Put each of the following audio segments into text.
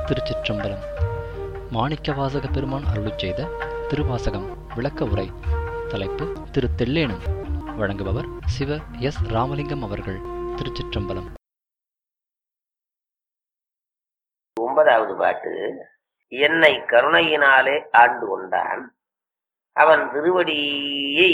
திருச்சிற்றம்பலம் மாணிக்கவாசக பெருமான் அருளிச் செய்த திருவாசகம் விளக்க உரை தலைப்பு திரு தெல்லேனும் வழங்குபவர் சிவ எஸ் ராமலிங்கம் அவர்கள் திருச்சிற்றம்பலம் ஒன்பதாவது பாட்டு என்னை கருணையினாலே ஆண்டு கொண்டான் அவன் திருவடியை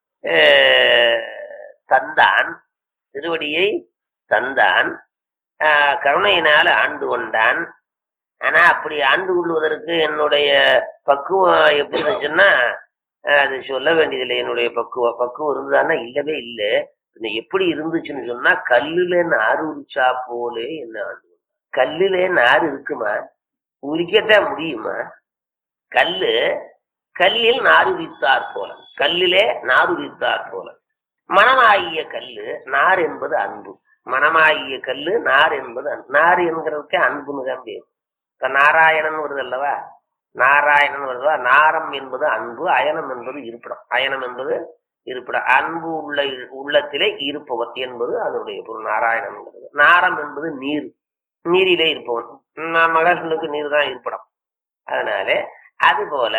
அஹ், தந்தான் திருவடியை தந்தான் ஆஹ், கருணையினால் ஆண்டு கொண்டான் ஆனா அப்படி ஆண்டு கொள்வதற்கு என்னுடைய பக்குவம் எப்படி இருந்துச்சுன்னா அஹ், அது சொல்ல வேண்டியதில்லை என்னுடைய பக்குவம் பக்குவம் இருந்ததான்னா இல்லவே இல்லை பின்ன எப்படி இருந்துச்சுன்னு சொன்னா கல்லுல நாறு உரிச்சா போலே என்ன ஆண்டு கொண்டான். கல்லுல நாறு இருக்குமா உரிக்கத்தான் முடியுமா கல்லு கல்லில் நாருரித்தார் போல கல்லிலே நாருரித்தார் போல மனமாகிய கல்லு நார் என்பது அன்பு மனமாகிய கல்லு நார் என்பது அன்பு நார் என்கிறதுக்கே அன்புன்னு தான் பேர் இப்ப நாராயணன் வருது அல்லவா நாராயணன் வருதா நாரம் என்பது அன்பு அயனம் என்பது இருப்பிடம் அயனம் என்பது இருப்பிடம் அன்பு உள்ள உள்ளத்திலே இருப்பவர் என்பது அதனுடைய பொருள் நாராயணன் நாரம் என்பது நீர் நீரிலே இருப்பவன் ந- மகர்களுக்கு நீர் தான் இருப்பிடம் அதனால அதுபோல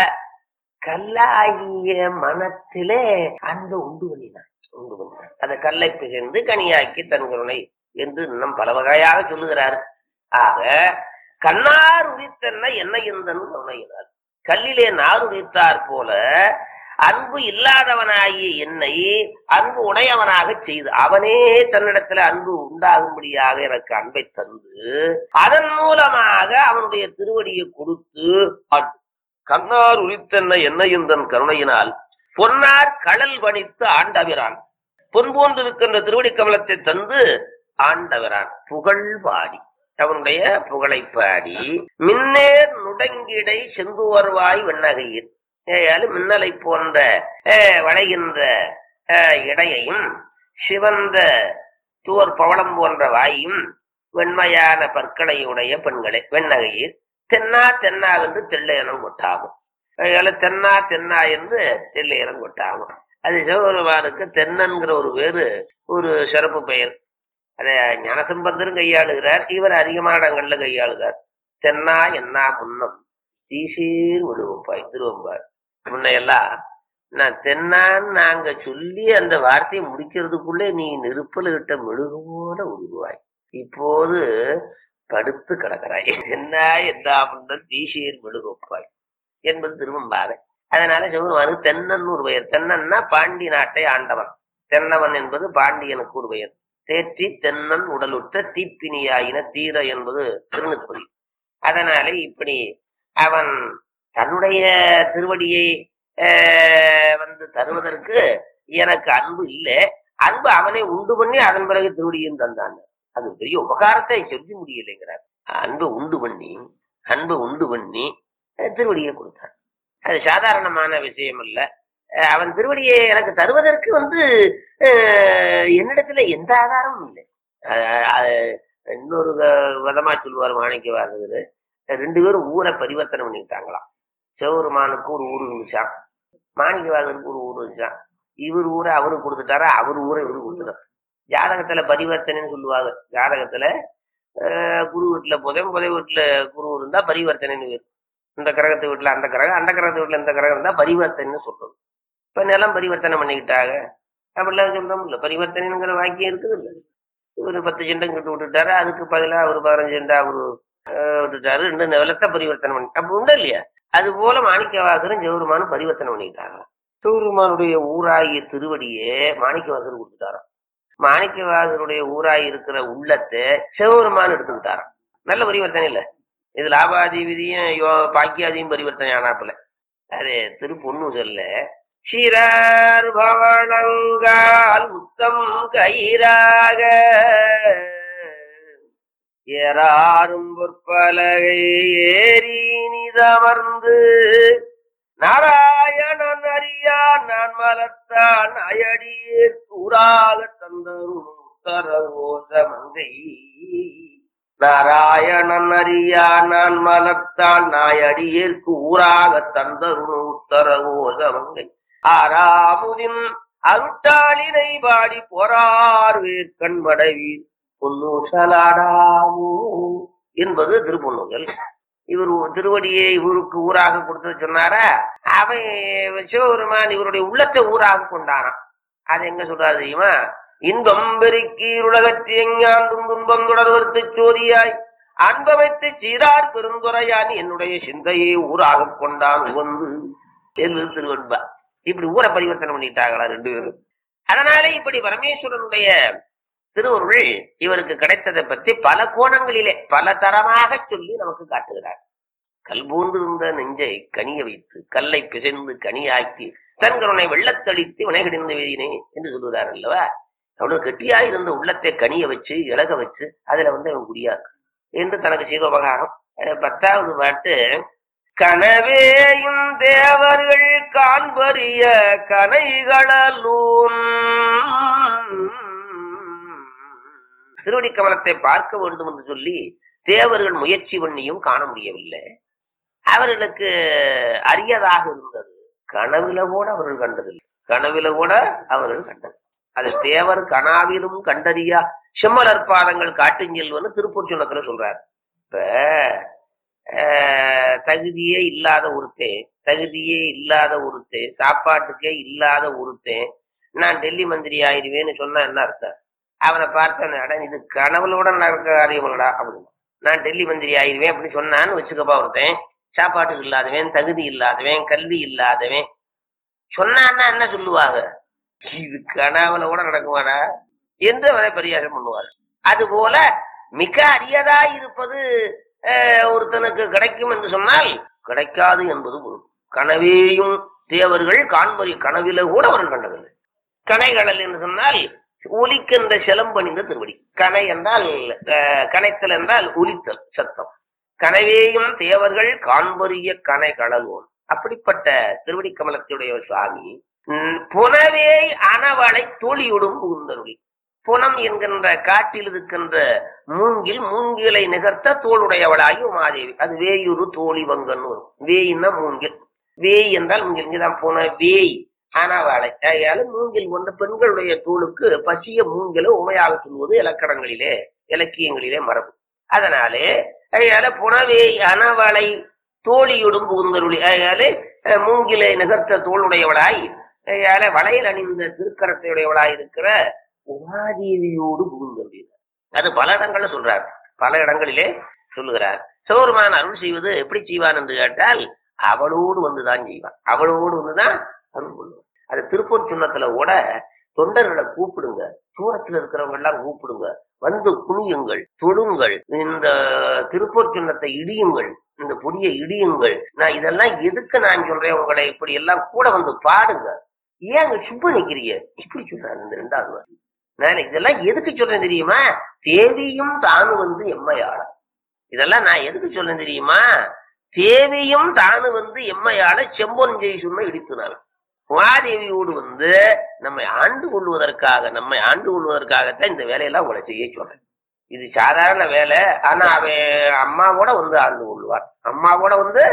கல்லாகிய மனத்திலே அன்பை உண்டு பண்ணினான் உண்டு பண்ணினான் அதை கல்லை பிசைந்து கனியாக்கி தன் கருணை என்று இன்னும் பல வகையாக சொல்லுகிறார் ஆக கண்ணார் உரித்தன்ன என்ன எந்தன் கருணையினார் கல்லிலே நார் உரித்தார் போல அன்பு இல்லாதவனாகிய என்னை அன்பு உடையவனாக செய்து அவனே தன்னிடத்துல அன்பு உண்டாகும்படியாக எனக்கு அன்பை தந்து அதன் மூலமாக அவனுடைய திருவடியை கொடுத்து ஆண்டு. கண்ணார் உரித்தென்ன என்னையும் தன் கருணையினால் பொன்னார் கடல் வணித்து ஆண்டவிரான் பொன் போன்றிருக்கின்ற திருவடி கமலத்தை தந்து ஆண்டவரான் புகழ் பாடி அவனுடைய புகழை பாடி மின்னேர் நுடங்கிடை செந்துவர்வாய் வெண்ணகையில் ஏயாலும் மின்னலை போன்ற அஹ், வளைகின்ற அஹ், இடையையும் சிவந்த தூர் பவளம் போன்ற வாயும் வெண்மையான பற்களையுடைய பெண்களை வெண்ணகையில் தென்னா தென்னா என்று தெள்ளையனம் கொட்டாகும் அதனால தென்னா தென்னா என்று தெள்ளையனம் கொட்டாகும் அது சிவபெருமானுக்கு தென்னன்கிற ஒரு வேறு ஒரு சிறப்பு பெயர் அதை ஞானசம்பந்தரும் கையாளுகிறார் இவர் அதிகமான இடங்கள்ல கையாளுகிறார் தென்னா என்னா முன்னம் தீசீர் விடுவப்பாய் திருவம்பாய் முன்னையெல்லாம் நான் தென்னான்னு நாங்க சொல்லி அந்த வார்த்தையை முடிக்கிறதுக்குள்ளே நீ நெருப்பல கிட்ட மெழுகு போல உருவாய் இப்போது படுத்து கிடக்கிறாய் என்ன எந்தா முன்னம் தீசீர் மெழுகுப்பாய் என்பது திருவம்பாவை அதனால சிவபெருமானுக்கு தென்னன் ஒரு பெயர் தென்னன்னா பாண்டி நாட்டை ஆண்டவன் தென்னவன் என்பது பாண்டியனுக்கு ஒரு பெயர் தேற்றி தென்னன் உடலுற்ற தீப்பினியாயின தீர என்பது திருநெல்வேலி அதனால இப்படி அவன் தன்னுடைய திருவடியை ஆஹ், வந்து தருவதற்கு எனக்கு அன்பு இல்லை அன்பு அவனை உண்டு பண்ணி அதன் பிறகு திருவடியும் தந்தான் அது பெரிய உபகாரத்தை செஞ்சு முடியலைங்கிறார் அன்பை உண்டு பண்ணி அன்பை உண்டு பண்ணி அஹ், திருவடியை கொடுத்தான் அது சாதாரணமான விஷயம் அல்ல அஹ், அவன் திருவடியை எனக்கு தருவதற்கு வந்து அஹ், என்னிடத்துல எந்த ஆதாரமும் இல்லை அஹ், அது இன்னொரு க- விதமா சொல்லுவார் மாணிக்க வாசகர் ரெண்டு பேரும் ஊரை பரிவர்த்தனை பண்ணிக்கிட்டாங்களாம் சிவபெருமானுக்கு ஒரு ஊர் இருந்துச்சான் மாணிக்க வாசகருக்கு ஒரு ஊர் இருந்துச்சான் இவர் ஊரை அவருக்கு கொடுத்துட்டாரா அவர் ஊரை இவருக்கு கொடுத்துட்டார் ஜாதகத்துல பரிவர்த்தனைன்னு சொல்லுவாங்க ஜாதகத்துல அஹ், குரு வீட்டுல புதன் புதை வீட்டுல குரு இருந்தா பரிவர்த்தனைன்னு பேரு. இந்த கிரகத்து வீட்டுல அந்த கிரகம் அந்த கிரகத்து வீட்டுல இந்த கிரகம் இருந்தா பரிவர்த்தனைன்னு சொல்றது இப்ப நிலம் பரிவர்த்தனை பண்ணிக்கிட்டாங்க அப்படிலாம் சொல்றோம் இல்ல பரிவர்த்தனைங்கிற வாக்கியம் இருக்குது இல்ல இவரு பத்து செண்டம் கிட்ட விட்டுட்டாரு அதுக்கு பதிலா ஒரு பதினஞ்சு செண்டா அவரு அஹ், விட்டுட்டாரு ரெண்டு நிலத்தை பரிவர்த்தனை பண்ணி அப்ப உண்டு இல்லையா அது போல மாணிக்கவாசரும் ஜெவருமானும் பரிவர்த்தனை பண்ணிக்கிட்டாங்க சிவருமானுடைய ஊராகிய திருவடியே மாணிக்கவாசர் கொடுத்துட்டாராம் மாணிக்கவாசருடைய ஊராய் இருக்கிற உள்ளத்தை சிவபெருமான் எடுத்துக்கிட்டாராம் நல்ல பரிவர்த்தனை இல்ல இது லாபாதி விதியும் யோ- பாக்கியாதியும் பரிவர்த்தனை ஆனாப்புல அது திரு பொண்ணு சொல்ல சிறார் பவளங்கால் முத்தம் கயிறாக ஏறாரும் பொற்பலகை ஏறி நிதமர்ந்து நாராயணன் அறியா நான் மலர்த்தான் அயடியே கூறாக தந்தரும் உத்தரவோச மங்கை நாராயணன் அறியா நான் மலர்த்தான் நாயடியேற்கு ஊராக தந்தரும் உத்தரவோச மங்கை ஆறாமுதின் அருட்டாளினை பாடி போரார் வேர்க்கண் மடவீர் பொன்னூசலாடாமோ என்பது திருப்பொண்ணுகள் இவர் திருவடியை இவருக்கு ஊராக கொடுத்து சொன்னாரா அவன் சிவபெருமான் இவருடைய உள்ளத்தை ஊராக கொண்டானான் அது எங்க சொல்றாரு தெரியுமா இன்பம் பெருக்கி உலகத்தி எங்காந்தும் துன்பம் தொடர்வர்த்து சோதியாய் அன்பமைத்து சீரார் பெருந்துரையான் என்னுடைய சிந்தையை ஊராக கொண்டான் உவந்து என்று திருவன்பா இப்படி ஊரை பரிவர்த்தனை பண்ணிட்டாங்களா ரெண்டு பேரும் அதனால இப்படி பரமேஸ்வரனுடைய திருவருள் இவருக்கு கிடைத்ததை பற்றி பல கோணங்களிலே பல தரமாக சொல்லி நமக்கு காட்டுகிறார் கல்பூந்து இருந்த நெஞ்சை கனிய வைத்து கல்லை பிசைந்து கனியாக்கி தன் கருணை வெள்ளத்தளித்து வினைகிடிந்த வேதினே என்று சொல்லுகிறார் அல்லவா அவ்வளவு கெட்டியாய் இருந்த உள்ளத்தை கனிய வச்சு இலக வச்சு அதுல வந்து அவன் குடியாக்கு என்று தனக்கு செய்த உபகாரம் அஹ் பத்தாவது பாட்டு கனவேயும் தேவர்கள் காண்பறிய கனைகளூன் திருவடி கமலத்தை பார்க்க வேண்டும் என்று சொல்லி தேவர்கள் முயற்சி பண்ணியும் காண முடியவில்லை அவர்களுக்கு அரியதாக இருந்தது கனவுல கூட அவர்கள் கண்டதில்லை கனவுல கூட அவர்கள் கண்டது அது தேவர் கனாவிலும் கண்டறியா செம்மலர் பாதங்கள் காட்டுஞ்செல்வன்னு திருப்பூர் சுனத்துல சொல்றாரு இப்ப ஆஹ், தகுதியே இல்லாத ஒருத்தன் தகுதியே இல்லாத ஒருத்தன் சாப்பாட்டுக்கே இல்லாத ஒருத்தன் நான் டெல்லி மந்திரி ஆயிருவேன்னு சொன்னா என்ன அர்த்தம் அவனை பார்த்தேன் அட இது கனவுலோட நடக்க காரியங்களா அப்படின்னு நான் டெல்லி மந்திரி ஆயிருவேன் அப்படின்னு சொன்னான்னு வச்சுக்கப்பா ஒருத்தன் சாப்பாட்டுக்கு இல்லாதவன் தகுதி இல்லாதவன் கல்வி இல்லாதவன் சொன்னான்னா என்ன சொல்லுவாங்க இது கனவுல கூட நடக்குமாடா என்று அவரை பரிகாரம் பண்ணுவார் அது போல மிக அரியதா இருப்பது அஹ், ஒருத்தனுக்கு கிடைக்கும் என்று சொன்னால் கிடைக்காது என்பது பொருள் கனவேயும் தேவர்கள் காண்பறி கனவில கூட அவர்கள் கண்டதில்லை கனைகடல் என்று சொன்னால் ஒலிக்கின்ற சிலம்பணிந்த திருவடி கனை என்றால் அஹ், கனைத்தல் என்றால் ஒலித்தல் சத்தம் கனவேயும் தேவர்கள் காண்பறிய கனை கடல்வோன் அப்படிப்பட்ட திருவடி கமலத்துடைய சுவாமி ம், புனவே அனவளை தோழியுடும் புகுந்தருளி புனம் என்கின்ற காட்டில் இருக்கின்ற மூங்கில் மூங்கிலை நிகர்த்த தோளுடையவளாகி உமாதேவி அது வேயுரு தோழி வங்கன்னு வரும் வேயின்னா மூங்கில் வேய் என்றால் மூங்கில் இங்கதான் புன வேய் அனவளை ஆகையால மூங்கில் கொண்ட பெண்களுடைய தோளுக்கு பசிய மூங்கில உமையாக சொல்வது இலக்கணங்களிலே இலக்கியங்களிலே மரபு அதனாலே அதனால புனவே அனவளை தோழியுடும் புகுந்தருளி அதனால அஹ், மூங்கிலை நிகர்த்த தோளுடையவளாய் அதனால வளையல் அணிந்த திருக்கரத்தையுடையவளாய் இருக்கிற உமாதேவியோடு புகுந்தருளி அது பல இடங்கள்ல சொல்றார் பல இடங்களிலே சொல்லுகிறார் சிவபெருமான் அருள் செய்வது எப்படி செய்வான் என்று கேட்டால் அவளோடு வந்துதான் செய்வான் அவளோடு வந்துதான் அருள் பண்ணுவான் அது திருப்பூர் சுண்ணத்துல கூட தொண்டர்களை கூப்பிடுங்க தூரத்துல இருக்கிறவங்க எல்லாம் கூப்பிடுங்க வந்து குனியுங்கள் தொழுங்கள் இந்த திருப்பூர் சின்னத்தை இடியுங்கள் இந்த பொடியை இடியுங்கள் நான் இதெல்லாம் எதுக்கு நான் சொல்றேன் உங்களை இப்படி எல்லாம் கூட வந்து பாடுங்க ஏங்க சுப்ப நிக்கிறீங்க இப்படி சொல்றாரு இந்த ரெண்டாவது வாரம். நான் இதெல்லாம் எதுக்கு சொல்றேன் தெரியுமா தேவியும் தானு வந்து எம்மையாள இதெல்லாம் நான் எதுக்கு சொல்றேன் தெரியுமா தேவியும் தானு வந்து எம்மையாள செம்பொன் ஜெய் சொன்ன இடித்துனாள் உமாதேவியோடு வந்து நம்மை ஆண்டு கொள்வதற்காக நம்மை ஆண்டு கொள்வதற்காகத்தான் இந்த வேலையெல்லாம் உங்களை செய்ய சொல்றேன் இது சாதாரண வேலை ஆனா அவன் அம்மாவோட வந்து ஆண்டு கொள்வார் அம்மாவோட வந்து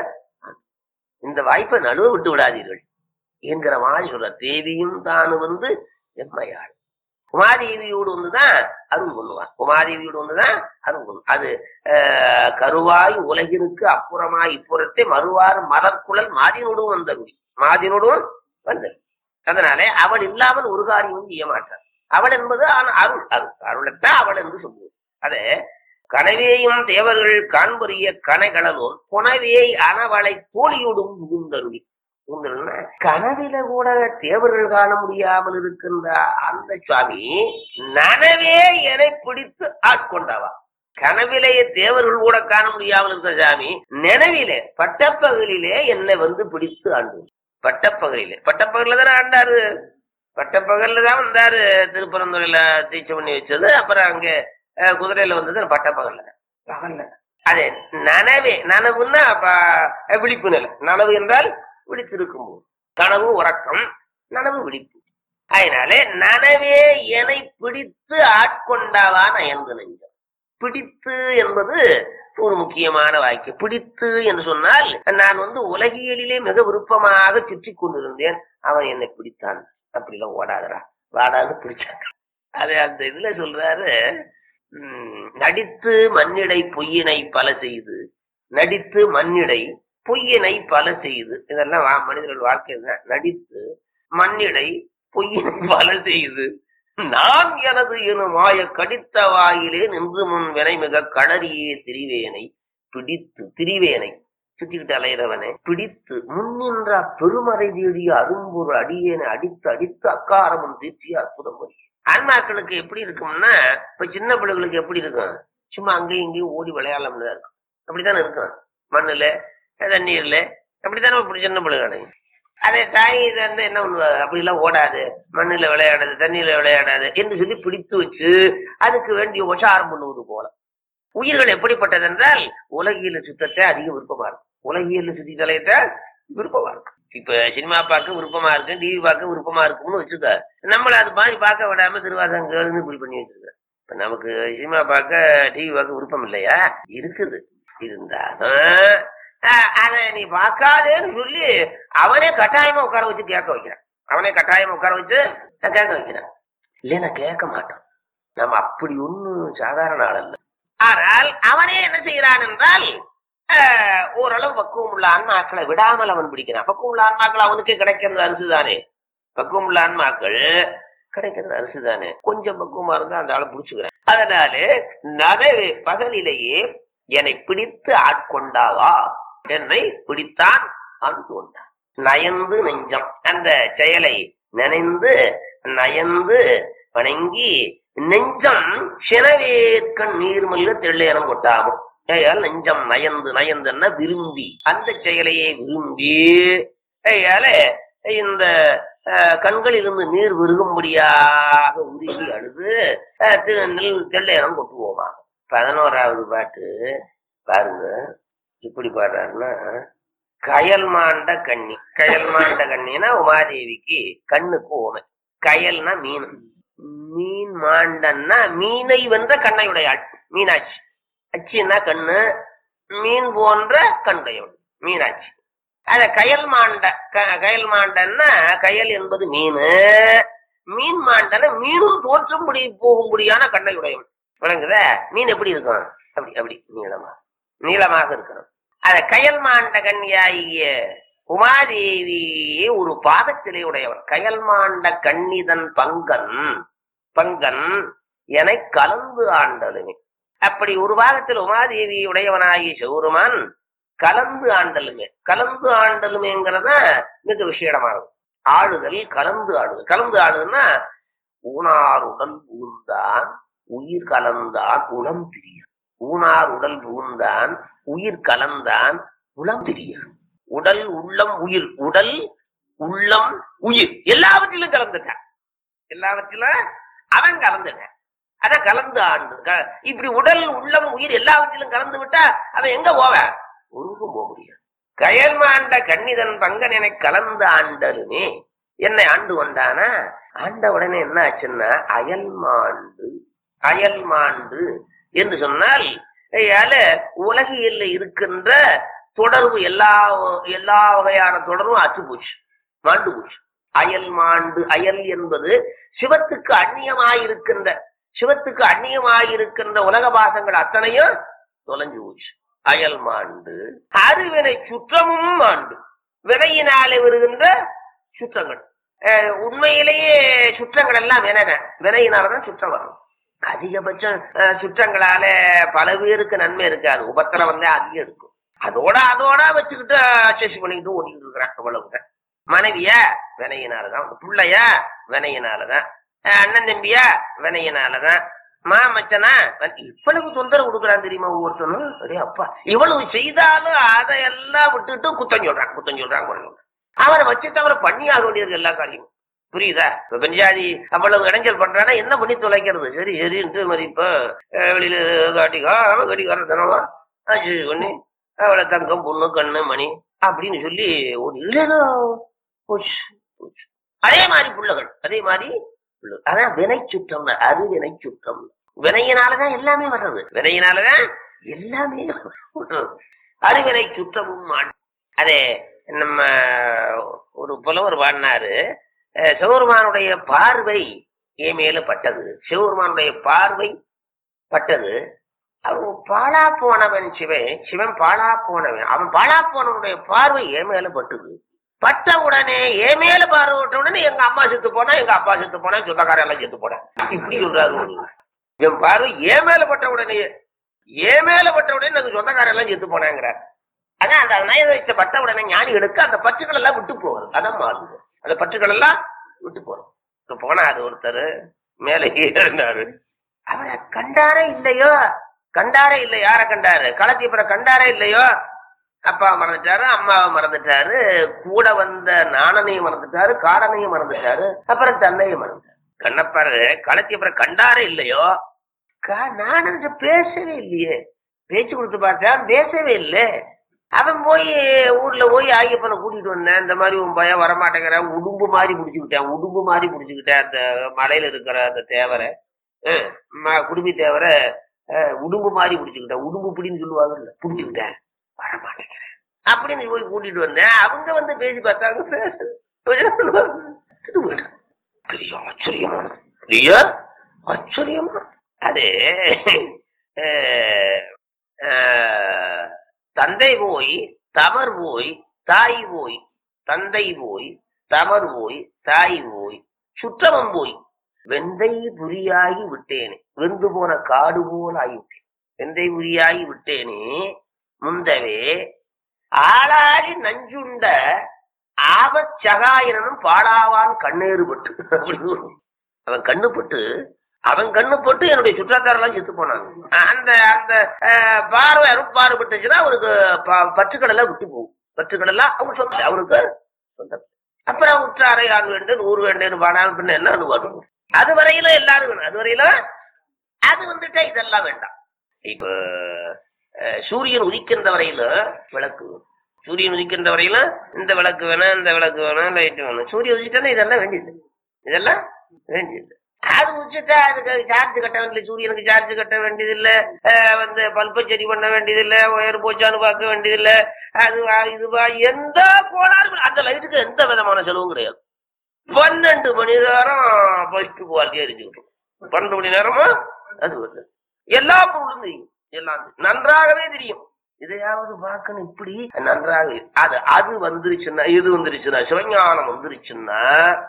இந்த வாய்ப்பை நழுவ விட்டு விடாதீர்கள் என்கிற மாதிரி சொல்ற தேவியும் தானு வந்து எம்மையாள் உமாதேவியோடு வந்துதான் அருள் கொள்ளுவான் உமாதேவியோடு வந்துதான் அருள் கொள்ளும் அது ஆஹ், கருவாய் உலகினுக்கு அப்புறமாய் இப்புறத்தை மறுவாறு மலர்குழல் மாதினோடும் வந்தருளி மாதினோடும் வந்தது அதனாலே அவள் இல்லாமல் ஒரு காரியமும் செய்ய மாட்டார் அவள் என்பது ஆன- அருள் அருள் அருளைத்தான் அவள் என்று சொல்லுவோம் அதே கனவேயும் தேவர்கள் காண்பறிய கனைகளோர் புனவே அனவளை தோழியோடும் புகுந்தருளி புகுந்தருளினா, கனவில கூட தேவர்கள் காண முடியாமல் இருக்கின்ற அந்த சுவாமி நனவே என பிடித்து ஆட்கொண்டவா கனவிலேயே தேவர்கள் கூட காண முடியாமல் இருக்கிற சாமி நினைவிலே பட்டப்பகலிலே என்னை வந்து பிடித்து ஆண்டு பட்டப்பகலிலே பட்டப்பகலில் தானே ஆண்டாரு பட்டப்பகல்ல தான் வந்தாரு திருப்பரந்துறையில தீட்சை பண்ணி வச்சது அப்புறம் அங்க அஹ், குதிரையில வந்தது பட்டப்பகல்ல பகல்ல அது நனவே நனவுன்னா ப- விழிப்பு நிலை நனவு என்றால் விழித்திருக்கும் போது கனவு உறக்கம் நனவு விழிப்பு அதனாலே நனவே என்னை பிடித்து ஆட்கொண்டாவா நயந்து நெஞ்சம் பிடித்து என்பது ஒரு முக்கியமான வாக்கியம் பிடித்து என்று சொன்னால் நான் வந்து உலகியலிலே மிக விருப்பமாக சுற்றி கொண்டிருந்தேன் அவன் என்னை பிடித்தான் அப்படிலாம் ஓடாதடா வாடாது பிடிச்சான் அது அந்த இதுல சொல்றாரு உம், நடித்து மண்ணிடை பொய்யினை பல செய்து நடித்து மண்ணிடை பொய்யினை பல செய்து இதெல்லாம் வா- மனிதர்கள் வாழ்க்கை தான் நடித்து மண்ணிடை பொய்யினை பல செய்து நான் எனது எனும் மாய கடித்த வாயிலே நின்று முன் வினைமிக களரியே திரிவேனை பிடித்து திரிவேனை சுத்திக்கிட்டு அலையிறவனை பிடித்து முன்னின்ற பெருமறை தேடிய அரும்பொரு அடியேனை அடித்து அடித்து அக்காரமும் தீர்த்திய அற்புதம் புரிய ஆன்மாக்களுக்கு எப்படி இருக்கும்னா இப்ப சின்ன பிள்ளைகளுக்கு எப்படி இருக்கும் சும்மா அங்கேயும் இங்கேயும் ஓடி விளையாடலாம் தான் இருக்கும் அப்படித்தானே இருக்கும் மண்ணுல தண்ணீர்ல அப்படித்தானே இப்படி சின்ன பிள்ளைகள் அதே தாய் இது வந்து என்ன பண்ணுவாங்க அப்படிலாம் ஓடாது மண்ணுல விளையாடாது தண்ணியில விளையாடாது என்று சொல்லி பிடித்து வச்சு அதுக்கு வேண்டிய உஷாரம் பண்ணுவது போல உயிர்கள் எப்படிப்பட்டது என்றால் உலகியல் சுத்தத்தை அதிக விருப்பமா இருக்கும் உலகியல் சுத்தி தலையத்தை விருப்பமா இருக்கும் இப்ப சினிமா பார்க்க விருப்பமா இருக்கு டிவி பார்க்க விருப்பமா இருக்கும்னு வச்சுக்க நம்மள அது மாதிரி பார்க்க விடாம திருவாசகம் கேளுன்னு இப்படி பண்ணி வச்சிருக்க இப்ப நமக்கு சினிமா பார்க்க டிவி பார்க்க விருப்பம் இல்லையா இருக்குது இருந்தாலும் ஆஹ், அதை நீ பார்க்காதேன்னு சொல்லி அவனே கட்டாயமா உட்கார வச்சு கேட்க வைக்கிறான் அவனே கட்டாயமா உட்கார வச்சு கேட்க வைக்கிறான் இல்லைன்னா கேட்க மாட்டான் நம்ம அப்படி ஒண்ணும் சாதாரண ஆள் அல்ல ஆனால் அவனே என்ன செய்கிறான் என்றால் ஆஹ், ஓரளவு பக்குவம் உள்ள ஆன்மாக்களை விடாமல் அவன் பிடிக்கிறான் பக்குவம் உள்ள ஆன்மாக்கள் அவனுக்கு கிடைக்கிறது அரிசி தானே பக்குவம் உள்ள ஆன்மாக்கள் கிடைக்கிறது அரிசி தானே கொஞ்சம் பக்குவமா இருந்தா அந்த ஆளை பிடிச்சுக்கிறேன் அதனால நகவே பகலிலேயே என்னை பிடித்து ஆட்கொண்டாவா என்னை பிடித்தான் ஆண்டு கொண்டான் நயந்து நெஞ்சம் அந்த செயலை நினைந்து நயந்து வணங்கி நெஞ்சம் சினவேற்கண் நீர்மல்ல தெள்ளையனம் கொட்டாகும் ஏயால் நெஞ்சம் நயந்து நயந்துன்னா விரும்பி அந்த செயலையே விரும்பி ஏயால இந்த அஹ், கண்களிலிருந்து நீர் விருகும்படியாக உருகி அழுது அஹ், திரு- நெல் தெள்ளையனம் கொட்டுவோமா பதினோராவது பாட்டு பாருங்க இப்படி பாடுறாருன்னா கயல் மாண்ட கண்ணி கயல் மாண்ட கண்ணினா உமாதேவிக்கு கண்ணுக்கு ஓமை கயல்னா மீன் மீன் மாண்டன்னா மீனை வென்ற கண்ணையுடையாள் மீனாட்சி அச்சின்னா கண்ணு மீன் போன்ற கண்டையோடு மீனாட்சி அத கயல் மாண்ட க- கயல் மாண்டன்னா கயல் என்பது மீன் மீன் மாண்டன மீனும் தோற்றும்படி போகும்படியான கண்ணையுடையவன் விளங்குதா மீன் எப்படி இருக்கும் அப்படி அப்படி நீளமா நீளமாக இருக்கணும் அத கயல் மாண்ட கன்னியாகிய உமாதேவியே ஒரு பாதத்திலே உடையவன் கயல் மாண்ட கன்னிதன் பங்கன் பங்கன் என கலந்து ஆண்டலுமே அப்படி ஒரு பாகத்தில் உமாதேவி உடையவனாகிய சிவருமான் கலந்து ஆண்டலுமே கலந்து ஆண்டலுமேங்கிறத மிக விஷயமானது ஆளுதல் கலந்து ஆடுதல் கலந்து ஆடுதுன்னா ஊனார் உடல் புகுந்தான் உயிர் கலந்தான் உளம் திரிய ஊனார் உடல் புகுந்தான் உயிர் கலந்தான் உளம் திரிய உடல் உள்ளம் உயிர் உடல் உள்ளம் உயிர் எல்லாவற்றிலும் கலந்துட்டான் எல்லாவற்றிலும் அவன் கலந்துட்டான் அத கலந்து ஆண்டு க- இப்படி உடல் உள்ளம் உயிர் எல்லாவற்றிலும் கலந்து விட்டா அவன் எங்க போவன் ஒருங்கும் போக முடியாது கயல்மாண்ட கண்ணிதன் பங்கன் என கலந்து ஆண்டலுமே என்னை ஆண்டு கொண்டானா ஆண்ட உடனே என்ன ஆச்சுன்னா அயல் மாண்டு அயல் மாண்டு என்று சொன்னால் ஐயால உலகியல்ல இருக்கின்ற தொடர்பு எல்லா எல்லா வகையான தொடர்பும் அச்சு போச்சு மாண்டு போச்சு அயல் மாண்டு அயல் என்பது சிவத்துக்கு அந்நியமாயிருக்கின்ற சிவத்துக்கு அந்நியமாயிருக்கின்ற உலக பாசங்கள் அத்தனையும் தொலைஞ்சு போச்சு அயல் மாண்டு அருவினை சுற்றமும் மாண்டு வினையினாலே வருகின்ற சுற்றங்கள் அஹ் உண்மையிலேயே சுற்றங்கள் எல்லாம் வினை வினையினாலதான் சுற்றம் வரும் அதிகபட்சம் அஹ், சுற்றங்களால பல பேருக்கு நன்மை இருக்காது உபத்திரம் தான் அதிகம் இருக்கும் அதோட அதோட வச்சுக்கிட்டு அட்ஜஸ்ட் பண்ணிக்கிட்டு ஓடிக்கிட்டு இருக்கிறான் அவ்வளவுதான் மனைவியா வினையினாலதான் பிள்ளையா வினையினாலதான் அஹ், அண்ணன் தம்பியா வினையினாலதான் மாமச்சனா இவ்வளவு தொந்தரவு கொடுக்குறான் தெரியுமா ஒவ்வொருத்தனும் அடே அப்பா இவ்வளவு செய்தாலும் அதையெல்லாம் விட்டுட்டு குத்தம் சொல்றான் குத்தம் சொல்றான் குறை சொல்றான் அவரை வச்சு தவிர பண்ணி ஆக வேண்டியது எல்லா காரியமும் புரியுதா இப்ப பெஞ்சாதி அவ்வளவு இடைஞ்சல் பண்றானா என்ன பண்ணி தொலைக்கிறது சரி சரின்ட்டு மாதிரி இப்ப அஹ், வெளியில காட்டிக்கா அவன் கடிக்கார தனவா பண்ணி அவளை தங்கம் பொண்ணு கண்ணு மணி அப்படின்னு சொல்லி ஒரு இல்லைன்னா போச்சு போச்சு அதே மாதிரி புள்ளைகள் அதே மாதிரி புள்ளைகள். அதான் வினை சுற்றம் அது வினை சுற்றம் வினையினாலதான் எல்லாமே வர்றது வினையினாலதான் எல்லாமே வர்றது. அருவினை சுற்றமும் மாட்- அதே நம்ம ஒரு புலவர் பாடினாரு அஹ், சிவபெருமானுடைய பார்வை என் மேல பட்டது சிவபெருமானுடைய பார்வை பட்டது அவன் பாழா போனவன் சிவன் சிவன் பாழா போனவன் அவன் பாழா போனவனுடைய பார்வை என் மேல பட்டுது பட்ட உடனே என் மேல பார்வை விட்ட உடனே எங்க அம்மா செத்து போனா எங்க அப்பா செத்து போனா சொந்தக்காரன் எல்லாம் செத்து போனேன் இப்படி சொல்றாரு ஒரு. என் பார்வை என் மேல பட்ட உடனே என் மேல பட்ட உடனே எனக்கு சொந்தக்காரன் எல்லாம் செத்து போனாங்கிறார் அதான் அந்த நய வைத்த பட்ட உடனே ஞானிகளுக்கு அந்த பற்றுகள் எல்லாம் விட்டு போகுது அதான் மாறுது அந்த பற்றுகள் எல்லாம் விட்டு போறோம் இப்ப போனாரு ஒருத்தர் மேல ஏறினாரு அவரை கண்டாரே இல்லையோ கண்டாரே இல்லை யார கண்டாரு களத்தியப்புறம் கண்டாரே இல்லையோ அப்பா மறந்துட்டாரு அம்மாவை மறந்துட்டாரு கூட வந்த நாணனையும் மறந்துட்டாரு காடனையும் மறந்துட்டாரு அப்புறம் தன்னையும் மறந்துட்டாரு கண்ணப்பாரு களத்தியப்புறம் கண்டாரே இல்லையோ கா- நாணன் பேசவே இல்லையே பேச்சு கொடுத்து பார்த்தா பேசவே இல்லை அவன் போய் ஊர்ல போய் ஆகியப்பனை கூட்டிட்டு வந்தேன் இந்த மாதிரி உன் பையன் வரமாட்டேங்கிறான் உடும்பு மாதிரி பிடிச்சுக்கிட்டேன் உடும்பு மாதிரி பிடிச்சுக்கிட்டேன் அந்த மலையில இருக்கிற அந்த தேவரை அஹ் ம- குடுமி தேவரை அஹ், உடும்பு மாதிரி பிடிச்சுக்கிட்டேன் உடும்பு பிடின்னு சொல்லுவாங்கல்ல பிடிச்சுக்கிட்டேன் வரமாட்டேங்கிறேன் அப்படின்னு போய் கூட்டிட்டு வந்தேன் அவங்க வந்து பேசி பார்த்தாங்க இது விடு. பெரிய ஆச்சரியமான பெரிய ஆச்சரியமா அது அஹ், அஹ், தந்தை போய் தமர் போய் தாய் போய் தந்தை போய் தமர் போய் தாய் போய் சுற்றமம் போய் வெந்தை புரியாகி விட்டேனே வெந்து போன காடு போல் ஆகிவிட்டேன் வெந்தை புரியாகி விட்டேனே முந்தவே ஆளாடி நஞ்சுண்ட ஆபத் சகாயனும் பாடாவான் கண்ணேறுபட்டு அப்படின்னு ஒரு- அவன் கண்ணுப்பட்டு அவன் கண்ணுப்பட்டு என்னுடைய சுற்றாத்தாரெல்லாம் செத்து போனாங்க அந்த அந்த அஹ், பார்வை அருட்பாறுபட்டுச்சுன்னா அவனுக்கு ப- பற்றுக்கள் எல்லாம் விட்டு போகும் பற்றுக்கள் எல்லாம் அவங்க சொந்த அவனுக்கு சொந்தம் அப்புறம் உற்றாரை ஆண் வேண்டும் ஊர் வேண்டும் பாடாமல் பின்ன என்ன வரும் அது வரையில எல்லாரும் வேணும் அது வரையில அது வந்துட்டா இதெல்லாம் வேண்டாம் இப்ப அஹ், சூரியன் உதிக்கின்ற வரையில விளக்கு வேணும். சூரியன் உதிக்கின்ற வரையில இந்த விளக்கு வேணும் இந்த விளக்கு வேணும் லைட் வேணும் சூரியன் உதிச்சிட்டா இதெல்லாம் வேண்டியது இதெல்லாம் வேண்டியது அது உச்சிட்டா அதுக்கு சார்ஜ் கட்ட வேண்டியது சூரியனுக்கு சார்ஜ் கட்ட வேண்டியதில்லை அஹ், வந்து பல்பை சரி பண்ண வேண்டியதில்லை ஒயர் போச்சான்னு பார்க்க வேண்டியதில்லை அதுவா இதுவா எந்த கோளாறு அந்த லைட்டுக்கு எந்த விதமான செலவும் கிடையாது பன்னெண்டு மணி நேரம் ஃபர்ஸ்ட் குவாலிட்டியா எரிஞ்சுக்கிட்டோம் பன்னெண்டு மணி நேரமா அது வருது எல்லா பொருளும் தெரியும் எல்லாம் தெரியும். நன்றாகவே தெரியும் இதையாவது பார்க்கணும் இப்படி நன்றாக அது அது வந்துருச்சுன்னா இது வந்துருச்சுன்னா சிவஞானம் வந்துருச்சுன்னா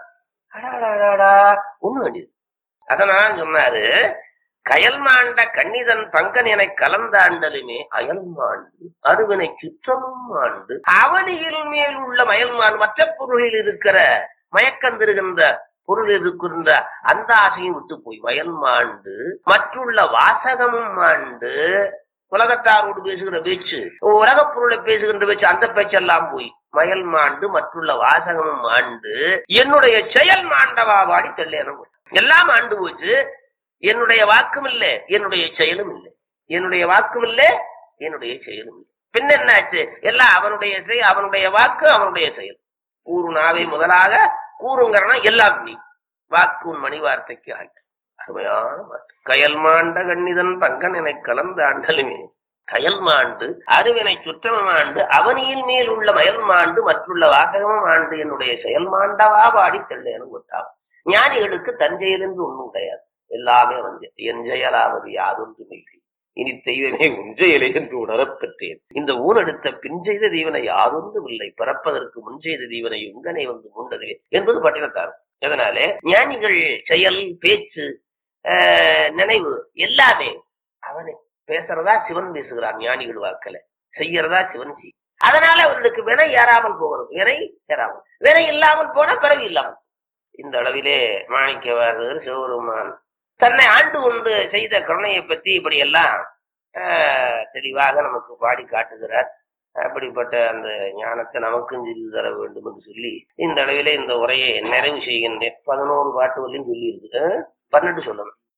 அடாடாடாடா ஒண்ணு வேண்டியது அதனால சொன்னாரு கயல் மாண்ட கண்ணிதன் பங்கன் என கலந்தாண்டலுமே அயல் மாண்டு அருவினை சுற்றமும் ஆண்டு அவனியில் மேல் உள்ள மயல்மான் மற்ற பொருளில் இருக்கிற மயக்கம் தருகின்ற பொருள் இருக்கின்ற அந்த ஆசையும் விட்டு போய் வயல் மாண்டு மற்றுள்ள வாசகமும் மாண்டு உலகத்தாரோடு பேசுகிற பேச்சு உலகப் பொருளை பேசுகின்ற பேச்சு அந்த பேச்செல்லாம் போய் மயல் மாண்டு மற்றுள்ள வாசகமும் மாண்டு என்னுடைய செயல் மாண்டவா வாடி தெல்லேனும் எல்லாம் ஆண்டு போச்சு என்னுடைய வாக்கும் இல்லை என்னுடைய செயலும் இல்லை என்னுடைய வாக்கும் இல்லை என்னுடைய செயலும் இல்லை பின்ன என்னாச்சு எல்லாம் அவனுடைய செய் அவனுடைய வாக்கு அவனுடைய செயல் கூறு நாவை முதலாக கூறுங்கிறனா எல்லாம் நீ வாக்கு உன் மணி வார்த்தைக்கு ஆட்டு அருமையான வார்த்தை கயல் மாண்ட கண்ணிதன் பங்கன் என கலந்த ஆண்டலுமே கயல் மாண்டு அருவினை சுற்றமும் ஆண்டு அவனியில் மேல் உள்ள மயல் மாண்டு மற்றுள்ள வாசகமும் ஆண்டு என்னுடைய செயல் மாண்டவா பாடி தெள்ளேனும் விட்டான் ஞானிகளுக்கு தஞ்சையிலிருந்து ஒண்ணும் கிடையாது எல்லாமே வந்து என் செயலாவது யாதொன்று இல்லை இனி தெய்வமே உஞ்செயலை என்று உணரப் பெற்றேன் இந்த ஊனெடுத்த பின் செய்த தீவனை யாதொன்றும் இல்லை பிறப்பதற்கு முன் செய்த தீவனை உங்கனை வந்து மூண்டதே என்பது பட்டினத்தார் அதனாலே ஞானிகள் செயல் பேச்சு ஆஹ், நினைவு எல்லாமே அவனை பேசுறதா சிவன் பேசுகிறான் ஞானிகள் வாக்கல செய்யறதா சிவன் செய் அதனால அவர்களுக்கு வினை ஏறாமல் போகிறது வினை ஏறாமல் வினை இல்லாமல் போனா பிறகு இல்லாமல் இந்த அளவிலே மாணிக்கவாரர் சிவபெருமான் தன்னை ஆண்டு கொண்டு செய்த கருணையை பற்றி இப்படி எல்லாம் ஆஹ், தெளிவாக நமக்கு பாடி காட்டுகிறார் அப்படிப்பட்ட அந்த ஞானத்தை நமக்கும் சொல்லி தர வேண்டும் என்று சொல்லி இந்த அளவிலே இந்த உரையை நிறைவு செய்கின்றேன் பதினோரு பாட்டு வரலையும் சொல்லி இருக்கு பன்னெண்டு சொல்லணும்